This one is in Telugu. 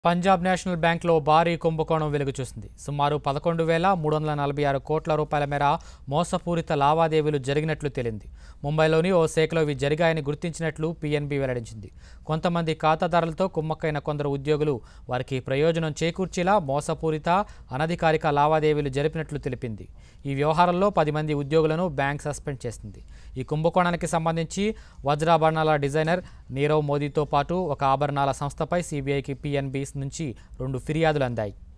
పంజాబ్ నేషనల్ బ్యాంక్లో భారీ కుంభకోణం వెలుగు చూసింది సుమారు పదకొండు వేల మూడు వందల నలభై ఆరు కోట్ల రూపాయల మేర మోసపూరిత లావాదేవీలు జరిగినట్లు తేలింది ముంబైలోని ఓ శాఖలో ఇవి జరిగాయని గుర్తించినట్లు పీఎన్బీ వెల్లడించింది కొంతమంది ఖాతాదారులతో కుమ్మక్కైన కొందరు ఉద్యోగులు వారికి ప్రయోజనం చేకూర్చేలా మోసపూరిత అనధికారిక లావాదేవీలు జరిపినట్లు తెలిపింది ఈ వ్యవహారంలో పది మంది ఉద్యోగులను బ్యాంక్ సస్పెండ్ చేసింది ఈ కుంభకోణానికి సంబంధించి వజ్రాభరణాల డిజైనర్ నీరవ్ మోదీతో పాటు ఒక ఆభరణాల సంస్థపై సిబిఐకి పిఎన్బి నుంచి రెండు ఫిర్యాదులు అందాయి